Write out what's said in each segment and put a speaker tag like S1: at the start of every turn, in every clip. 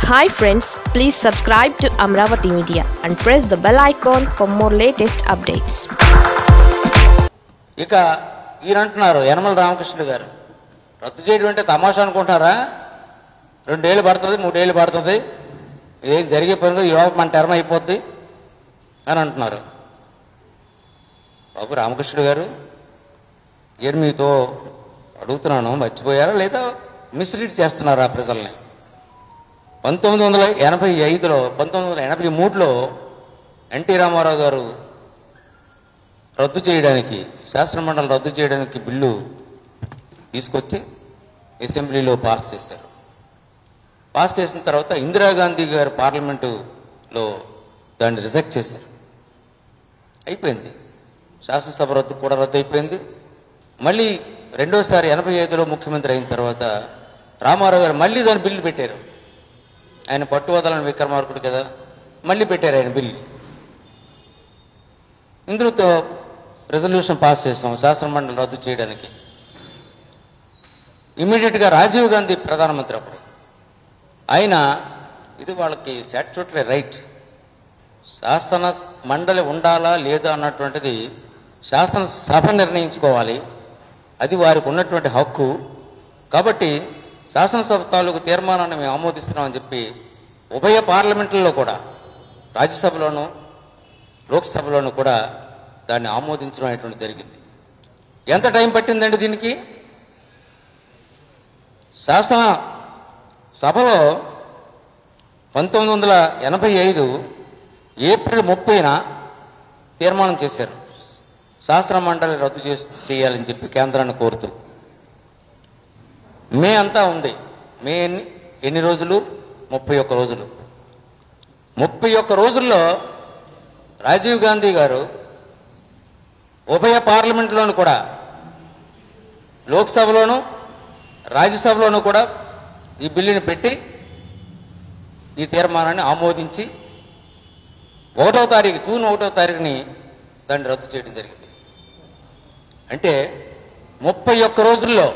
S1: Hi friends please subscribe to Amaravati media and press the bell icon for more latest updates
S2: ఇక ఈయన అంటున్నారు యనమల రామకృష్ణుడు గారు రద్దు చేయడం అంటే తమాషా అనుకుంటున్నారా రెండేళ్ళు పడుతుంది మూడేళ్ళు పడుతుంది ఇదేం జరిగే పని కాదు, ఈ లోపల మన టర్మ్ అయిపోద్ది అని అంటున్నారు బాబు రామకృష్ణుడు గారు నేను మీతో అడుగుతున్నాను మర్చిపోయారా లేదా మిస్లీడ్ చేస్తున్నారా ప్రజల్ని పంతొమ్మిది వందల ఎనభై ఐదులో పంతొమ్మిది వందల ఎనభై మూడులో ఎన్టీ రామారావు గారు రద్దు చేయడానికి శాసనమండలి రద్దు చేయడానికి బిల్లు తీసుకొచ్చి అసెంబ్లీలో పాస్ చేశారు పాస్ చేసిన తర్వాత ఇందిరాగాంధీ గారు పార్లమెంటులో దాన్ని రిజెక్ట్ చేశారు అయిపోయింది శాసనసభ రద్దు కూడా రద్దు అయిపోయింది మళ్ళీ రెండోసారి ఎనభై ఐదులో ముఖ్యమంత్రి అయిన తర్వాత రామారావు గారు మళ్ళీ దాని బిల్లు పెట్టారు ఆయన పట్టు వదలని విక్రమార్కుడు కదా మళ్ళీ పెట్టారు ఆయన బిల్లు ఇందులో రెజల్యూషన్ పాస్ చేసాం శాసనమండలి రద్దు చేయడానికి ఇమీడియట్గా రాజీవ్ గాంధీ ప్రధానమంత్రి అప్పుడు ఆయన ఇది వాళ్ళకి స్టాట్యూటరీ రైట్ శాసన మండలి ఉండాలా లేదా అన్నటువంటిది శాసనసభ నిర్ణయించుకోవాలి అది వారికి ఉన్నటువంటి హక్కు కాబట్టి శాసనసభ తాలూకు తీర్మానాన్ని మేము ఆమోదిస్తున్నామని చెప్పి ఉభయ పార్లమెంట్లలో కూడా రాజ్యసభలోనూ లోక్సభలోనూ కూడా దాన్ని ఆమోదించడం అనేటువంటి జరిగింది ఎంత టైం పట్టిందండి దీనికి శాసన సభలో పంతొమ్మిది వందల ఎనభై ఐదు ఏప్రిల్ ముప్పైన తీర్మానం చేశారు శాసన మండలి రద్దు చేసి చేయాలని చెప్పి కేంద్రాన్ని కోరుతూ మే అంతా ఉంది మే ఎన్ని ఎన్ని రోజులు ముప్పై ఒక్క రోజులు ముప్పై ఒక్క రోజుల్లో రాజీవ్ గాంధీ గారు ఉభయ పార్లమెంట్లోను కూడా లోక్సభలోను రాజ్యసభలోను కూడా ఈ బిల్లుని పెట్టి ఈ తీర్మానాన్ని ఆమోదించి ఒకటో తారీఖు జూన్ ఒకటో తారీఖుని దాన్ని రద్దు చేయడం జరిగింది అంటే ముప్పై ఒక్క రోజుల్లో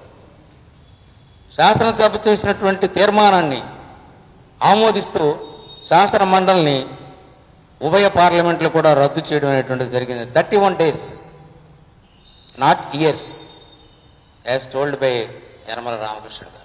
S2: శాసనసభ చేసినటువంటి తీర్మానాన్ని ఆమోదిస్తూ శాసన మండలిని ఉభయ పార్లమెంట్లు కూడా రద్దు చేయడం అనేటువంటిది జరిగింది thirty one days not years as told by Yanamala Ramakrishna garu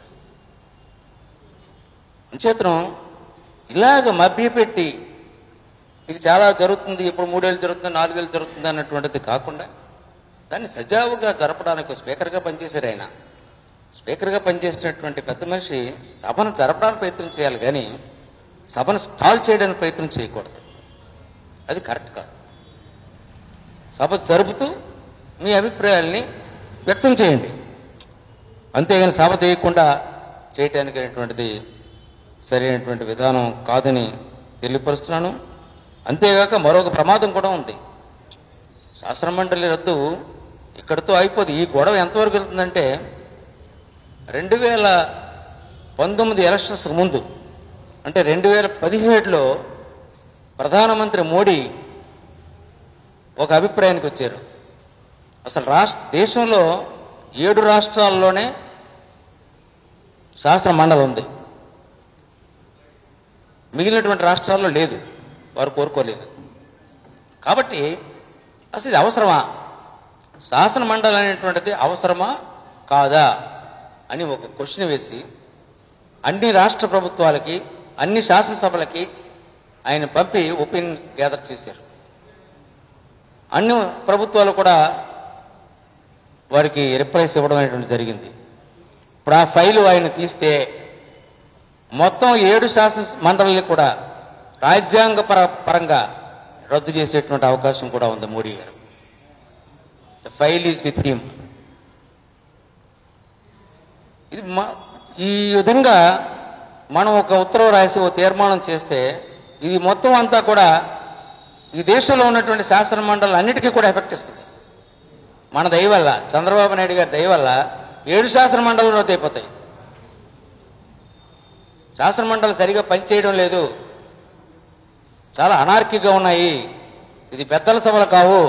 S2: అంచేతనం ఇలాగ మభ్యపెట్టి ఇది చాలా జరుగుతుంది ఇప్పుడు మూడేళ్ళు జరుగుతుంది నాలుగేళ్ళు జరుగుతుంది అన్నటువంటిది కాకుండా దాన్ని సజావుగా జరపడానికి స్పీకర్గా పనిచేశారు ఆయన స్పీకర్గా పనిచేసినటువంటి పెద్ద మనిషి సభను జరపడానికి ప్రయత్నం చేయాలి కానీ సభను స్టాల్ చేయడానికి ప్రయత్నం చేయకూడదు అది కరెక్ట్ కాదు సభ జరుపుతూ మీ అభిప్రాయాల్ని వ్యక్తం చేయండి అంతేగాని సభ చేయకుండా చేయటానికి అనేటువంటిది సరైనటువంటి విధానం కాదని తెలియపరుస్తున్నాను అంతేగాక మరొక ప్రమాదం కూడా ఉంది శాసనమండలి రద్దు ఇక్కడితో అయిపోదు ఈ గొడవ ఎంతవరకు వెళ్తుందంటే రెండు వేల పంతొమ్మిది ఎలక్షన్స్ ముందు అంటే రెండు వేల పదిహేడులో ప్రధానమంత్రి మోడీ ఒక అభిప్రాయానికి వచ్చారు అసలు రాష్ట్ర దేశంలో ఏడు రాష్ట్రాల్లోనే శాసన మండలి ఉంది మిగిలినటువంటి రాష్ట్రాల్లో లేదు వారు కోరుకోలేదు కాబట్టి అసలు ఇది అవసరమా శాసన మండలి అనేటువంటిది అవసరమా కాదా అని ఒక క్వశ్చన్ వేసి అన్ని రాష్ట్ర ప్రభుత్వాలకి అన్ని శాసనసభలకి ఆయన పంపి ఒపీనియన్ గ్యాదర్ చేశారు అన్ని ప్రభుత్వాలు కూడా వారికి రిప్లైస్ ఇవ్వడం అనేటువంటి జరిగింది ఇప్పుడు ఆ ఫైలు ఆయన తీస్తే మొత్తం ఏడు శాసన మండలిని కూడా రాజ్యాంగ పర పరంగా రద్దు చేసేటువంటి అవకాశం కూడా ఉంది Modi garu the file is with him ఇది మా ఈ విధంగా మనం ఒక ఉత్తర్వు రాసి ఒక తీర్మానం చేస్తే ఇది మొత్తం అంతా కూడా ఈ దేశంలో ఉన్నటువంటి శాసన మండలి అన్నిటికీ కూడా ఎఫెక్ట్ ఇస్తుంది మన దయ వల్ల చంద్రబాబు నాయుడు గారి దయ వల్ల ఏడు శాసన మండలం రద్దు అయిపోతాయి శాసన మండలి సరిగా పనిచేయడం లేదు చాలా అనార్కిగా ఉన్నాయి ఇది పెద్దల సభలు కావు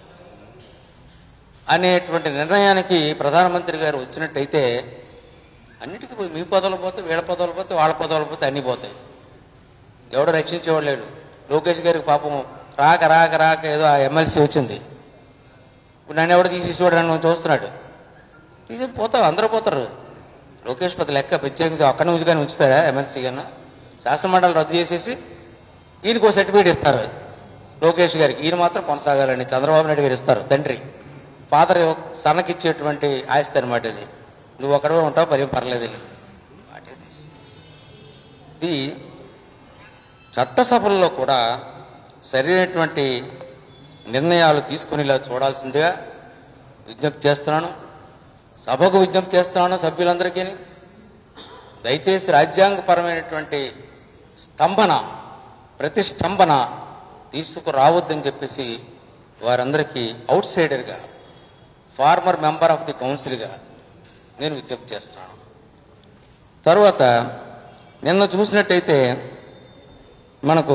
S2: అనేటువంటి నిర్ణయానికి ప్రధానమంత్రి గారు వచ్చినట్టయితే అన్నిటికీ పోయి మీ పదవులు పోతే వీళ్ళ పదవులు పోతే వాళ్ళ పదవులు పోతే అన్నీ పోతాయి ఎవడు రక్షించేవాడు లేడు లోకేష్ గారికి పాపం రాక రాక రాక ఏదో ఆ ఎమ్మెల్సీ వచ్చింది ఇప్పుడు నన్ను ఎవడు తీసేసేవాడు అని చూస్తున్నాడు తీసి పోతావు అందరూ పోతారు లోకేష్ పెద్ద లెక్క ప్రత్యేకించి అక్కడి నుంచి కానీ ఉంచుతారా ఎమ్మెల్సీ కన్నా శాసనమండలి రద్దు చేసేసి ఈయనకు సర్టిఫికేట్ ఇస్తారు లోకేష్ గారికి ఈయన మాత్రం కొనసాగాలని చంద్రబాబు నాయుడు గారు ఇస్తారు తండ్రి ఫాదర్ సన్నకిచ్చేటువంటి ఆస్తి అనమాట ఇది నువ్వు ఒకడే ఉంటావు పరి పర్లేదు What is this? ఇది చట్టసభల్లో కూడా సరైనటువంటి నిర్ణయాలు తీసుకునేలా చూడాల్సిందిగా విజ్ఞప్తి చేస్తున్నాను సభకు విజ్ఞప్తి చేస్తున్నాను సభ్యులందరికీ దయచేసి రాజ్యాంగపరమైనటువంటి స్తంభన ప్రతిష్టంభన తీసుకురావద్దని చెప్పేసి వారందరికీ అవుట్ సైడర్గా ఫార్మర్ మెంబర్ ఆఫ్ ది కౌన్సిల్గా నేను విజ్ఞప్తి చేస్తున్నాను తర్వాత నిన్న చూసినట్టయితే మనకు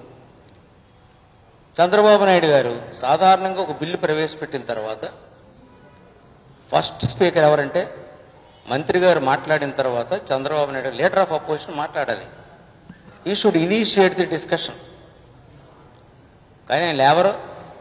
S2: చంద్రబాబు నాయుడు గారు సాధారణంగా ఒక బిల్లు ప్రవేశపెట్టిన తర్వాత ఫస్ట్ స్పీకర్ ఎవరంటే మంత్రి గారు మాట్లాడిన తర్వాత Chandrababu Naidu leader of opposition మాట్లాడాలి ఈ షుడ్ ఇనిషియేట్ ది డిస్కషన్ కానీ ఆయన లేవరు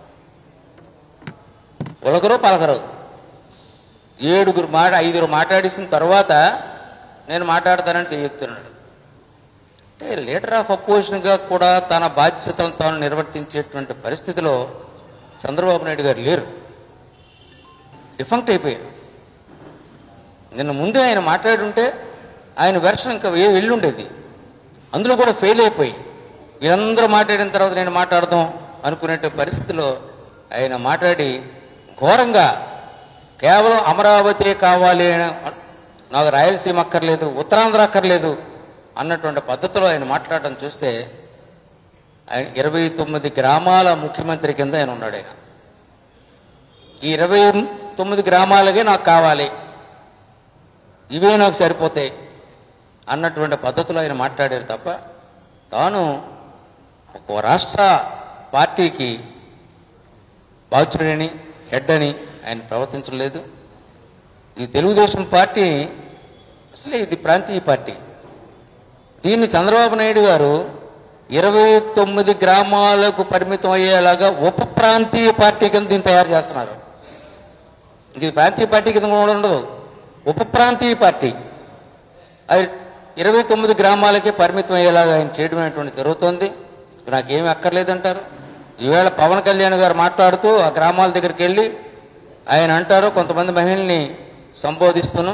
S2: ఉలకరు పలకరు ఏడుగురు మాట ఐదుగురు మాట్లాడిసిన తర్వాత నేను మాట్లాడతానని చెప్తున్నాడు అంటే లీడర్ ఆఫ్ అపోజిషన్గా కూడా తన బాధ్యతలను తాను నిర్వర్తించేటువంటి పరిస్థితిలో చంద్రబాబు నాయుడు గారు లేరు డిఫంక్ట్ అయిపోయారు నిన్న ముందే ఆయన మాట్లాడుంటే ఆయన వెర్షన్ ఇంకా ఏ వెళ్ళుండేది అందులో కూడా ఫెయిల్ అయిపోయి వీళ్ళందరూ మాట్లాడిన తర్వాత నేను మాట్లాడదాం అనుకునే పరిస్థితిలో ఆయన మాట్లాడి ఘోరంగా కేవలం అమరావతి కావాలి అని నాకు రాయలసీమ అక్కర్లేదు ఉత్తరాంధ్ర అక్కర్లేదు అన్నటువంటి పద్ధతిలో ఆయన మాట్లాడటం చూస్తే ఆయన ఇరవై తొమ్మిది గ్రామాల ముఖ్యమంత్రి కింద ఆయన ఉన్నాడు ఆయన ఈ ఇరవై తొమ్మిది గ్రామాలకే నాకు కావాలి ఇవే నాకు సరిపోతాయి అన్నటువంటి పద్ధతిలో ఆయన మాట్లాడారు తప్ప తాను ఒక రాష్ట్ర పార్టీకి బాధ్యుడని హెడ్ అని ఆయన ప్రవర్తించలేదు ఈ తెలుగుదేశం పార్టీ అసలే ఇది ప్రాంతీయ పార్టీ దీన్ని చంద్రబాబు నాయుడు గారు ఇరవై తొమ్మిది గ్రామాలకు పరిమితం అయ్యేలాగా ఉప ప్రాంతీయ పార్టీ కింద దీన్ని తయారు చేస్తున్నారు ఇది ప్రాంతీయ పార్టీ కింద కూడా ఉండదు ఉప ప్రాంతీయ పార్టీ అది ఇరవై తొమ్మిది గ్రామాలకే పరిమితం అయ్యేలాగా ఆయన చేయడం అనేటువంటి జరుగుతుంది నాకేమీ అక్కర్లేదంటారు ఈవేళ పవన్ కళ్యాణ్ గారు మాట్లాడుతూ ఆ గ్రామాల దగ్గరికి వెళ్ళి ఆయన అంటారు కొంతమంది మహిళల్ని సంబోధిస్తున్నాం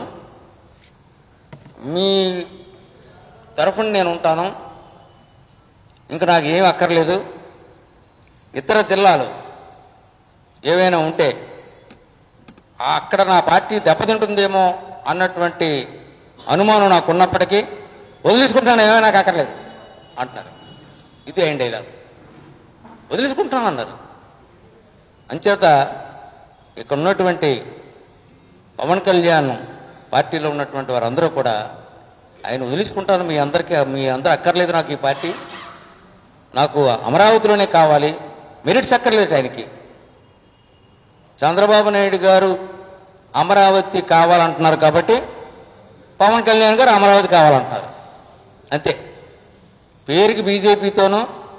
S2: మీ తరఫున నేను ఉంటాను ఇంకా నాకు ఏం అక్కర్లేదు ఇతర జిల్లాలు ఏవైనా ఉంటే ఆ అక్కడ నా పార్టీ దెబ్బతింటుందేమో అన్నటువంటి అనుమానం నాకు ఉన్నప్పటికీ వదిలేసుకుంటాను ఏమైనా నాకు అక్కర్లేదు అంటున్నారు ఇది ఆయన డైలాగ్ వదిలేసుకుంటాను అన్నారు అంచేత ఇక్కడ ఉన్నటువంటి పవన్ కళ్యాణ్ పార్టీలో ఉన్నటువంటి వారందరూ కూడా ఆయన వదిలేసుకుంటాను మీ అందరికీ మీ అందరూ అక్కర్లేదు నాకు ఈ పార్టీ నాకు అమరావతిలోనే కావాలి మెరిట్స్ అక్కర్లేదు ఆయనకి చంద్రబాబు నాయుడు గారు అమరావతి కావాలంటున్నారు కాబట్టి పవన్ కళ్యాణ్ గారు అమరావతి కావాలంటున్నారు అంతే పేరుకి బీజేపీతోనూ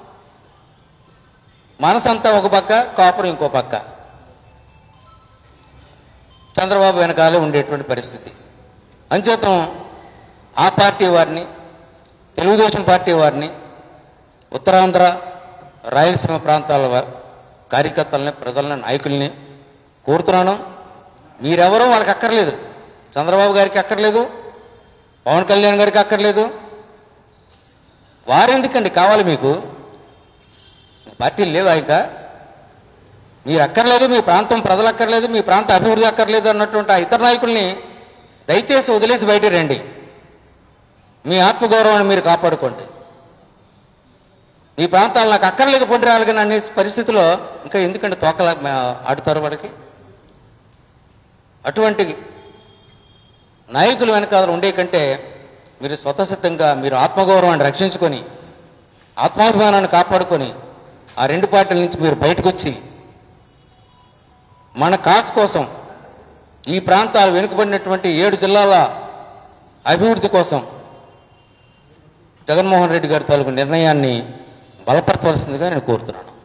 S2: మనసంతా ఒక పక్క కాపురం ఇంకో పక్క చంద్రబాబు వెనకాలే ఉండేటువంటి పరిస్థితి అంచేతం ఆ పార్టీ వారిని తెలుగుదేశం పార్టీ వారిని ఉత్తరాంధ్ర రాయలసీమ ప్రాంతాల వా- కార్యకర్తలని ప్రజలని నాయకుల్ని కోరుతున్నాను మీరెవరూ వాళ్ళకి అక్కర్లేదు చంద్రబాబు గారికి అక్కర్లేదు పవన్ కళ్యాణ్ గారికి అక్కర్లేదు వారెందుకండి కావాలి మీకు పార్టీలు లేవా ఇంకా మీరు అక్కర్లేదు మీ ప్రాంతం ప్రజలు అక్కర్లేదు మీ ప్రాంత అభివృద్ధి అక్కర్లేదు అన్నటువంటి ఆ ఇతర నాయకుల్ని దయచేసి వదిలేసి బయట రండి మీ ఆత్మగౌరవాన్ని మీరు కాపాడుకోండి మీ ప్రాంతాలు నాకు అక్కర్లేదు పొండి రాలిగని అనే పరిస్థితిలో ఇంకా ఎందుకంటే తోకలా ఆడుతారు వాడికి అటువంటి నాయకులు వెనకాల ఉండే కంటే మీరు స్వతసిద్ధంగా మీరు ఆత్మగౌరవాన్ని రక్షించుకొని ఆత్మాభిమానాన్ని కాపాడుకొని ఆ రెండు పార్టీల నుంచి మీరు బయటకు వచ్చి మన కాజ్ కోసం ఈ ప్రాంతాలు వెనుకబడినటువంటి ఏడు జిల్లాల అభివృద్ధి కోసం జగన్మోహన్ రెడ్డి గారి తాలూకు నిర్ణయాన్ని బలపరచవలసిందిగా నేను కోరుతున్నాను